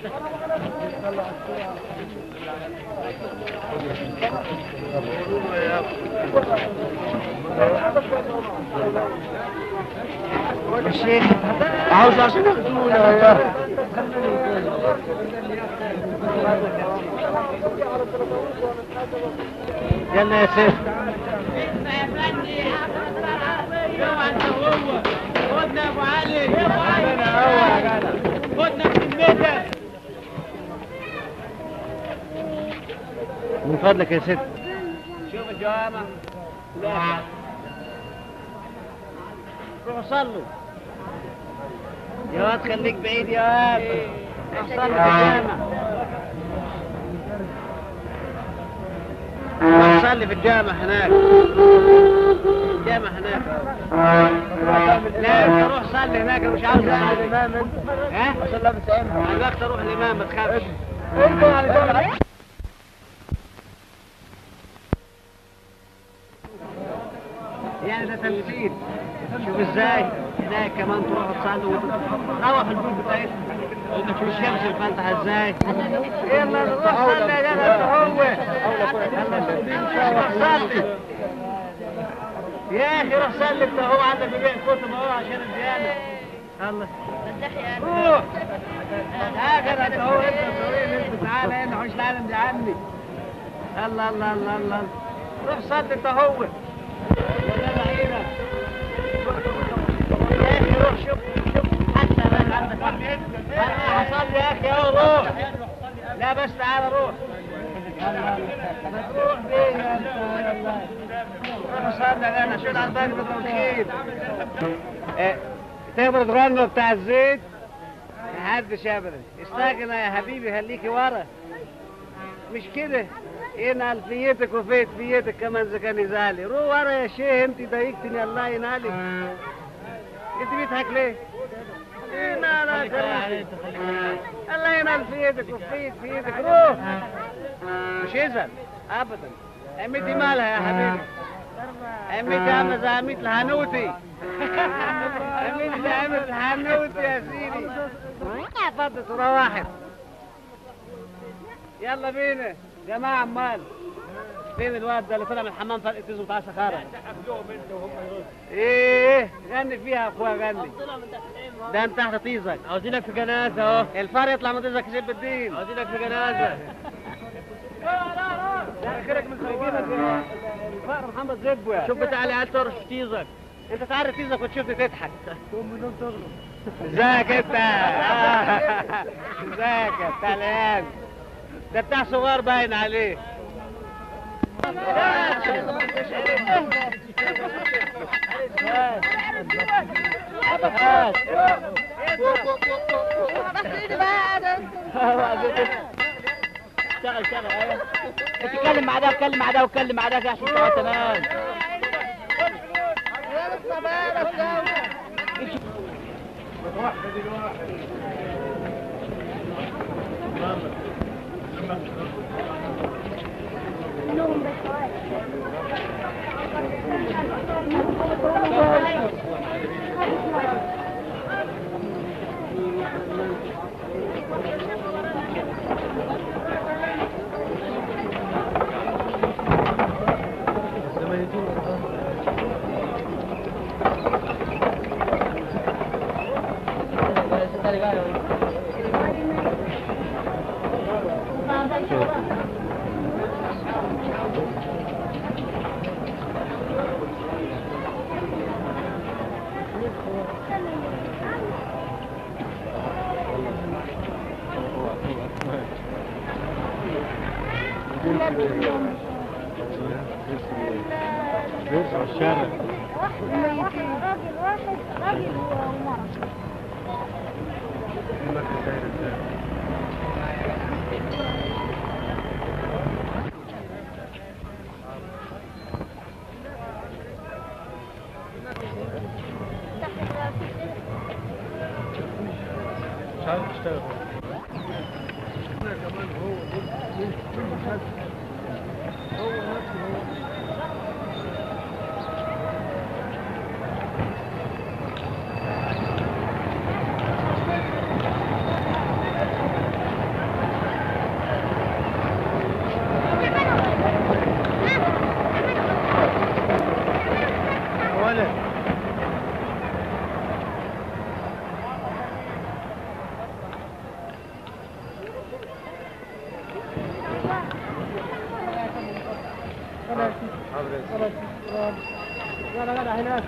الشيخ عاوز عشان ياخدونا يا يلا يا سيف خدنا ابو علي ابو علي خدنا في الميدان من فضلك يا ست شوف الجوامع لا روح صلوا يا واد خليك بعيد يا واد روح صلوا في الجامع روح صلي في الجامع هناك الجامع هناك لا انت روح صلي هناك انا مش عاوز اصلي الامام انت ها؟ عشان لابس عينها على الوقت اروح الامام ما تخافش يعني ده تمثيل شوف ازاي هناك كمان تروح تصلي وتروح البيوت بتاعتك شوف الشمس الفاتحه ازاي يلا نروح صلي يا جدع انت هو صلي يا اخي روح صلي انت هو عندك بيبيع كتب اهو عشان الديانه الله روح يا جدع انت هو انت طويل انت تعالى هنا حوش العالم دي عني الله الله الله الله روح صلي انت هو يا جدع عينك يا اخي روح شوف شوف حتى انا عندك انا هصلي يا اخي اهو روح لا بس تعالى روح ما تروح فين يا انت والله روح صلي انا شيل على الباقي بالتوكيل تقدر تغنوا بتاع الزيت محدش ابدا استغنى يا حبيبي خليكي ورا مش كده هنا الفيتك وفيت فيتك كمان اذا كان يزعلي روح ورا يا شيخ انت ضايقتني الله ينالك انت بيضحك ليه؟ هنا لا كريم. الله ينال في يدك وفيت في يدك روح مش يزعل ابدا عمتي مالها يا حبيبي عمتي عامله زي عمتي الحنوتي عمتي زي عمتي الحنوتي يا سيدي فضت صورة واحد يلا بينا جماعة عمال فين الواد ده اللي طلع من الحمام فرق تزم بتاع سخارة ايه غني فيها يا اخويا غني ده انت تحت طيزك عاوزينك في جنازة اهو الفار يطلع من طيزك يسيب الدين عاوزينك في جنازة لا خيرك من خريجينك الفقر محمد زبو شوف بتاع العيال ترش في طيزك انت تعرف طيزك وتشوفني تضحك ازيك انت ازيك يا بتاع العيال ده بتاع صغار باين عليه اشتغل اشتغل ايوه اتكلم مع ده واتكلم مع ده واتكلم مع ده عشان تبقى تمام الشارع راجل واحد راجل ومرأة مش عارف اشتغل يلا يلا هناك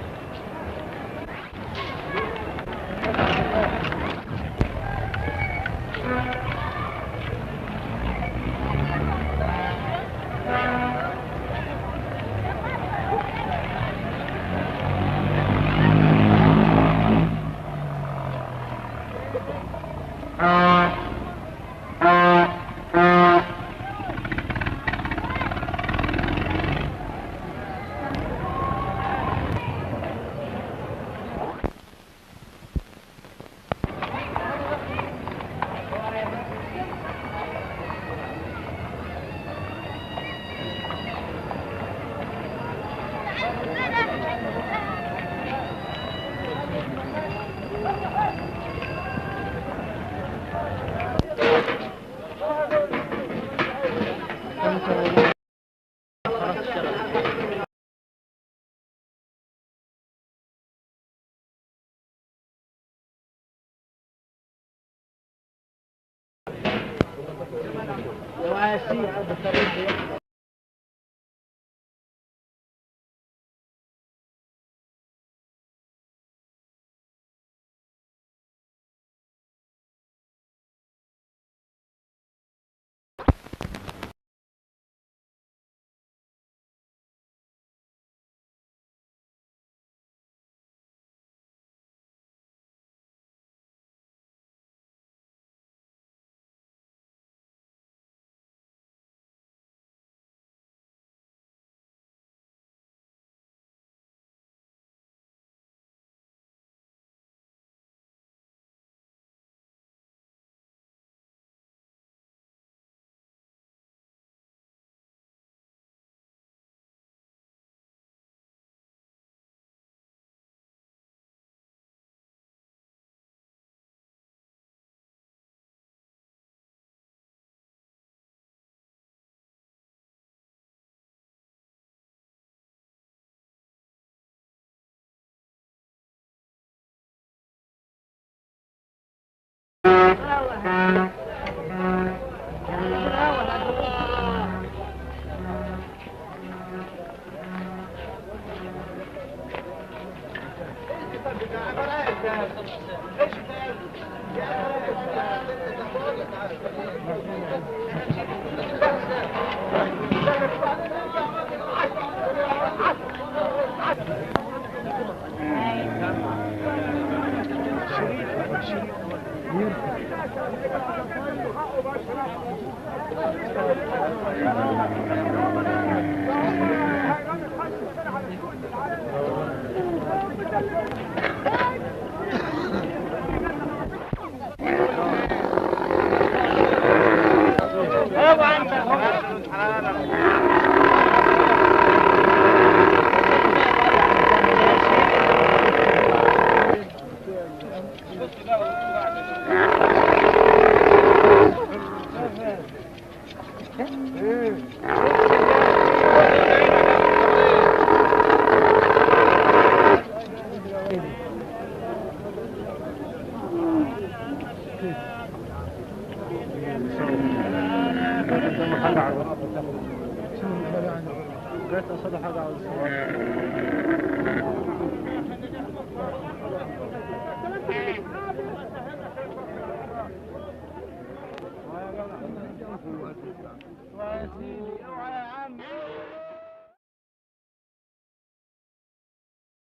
قلت أصدق حاجة على الصلاة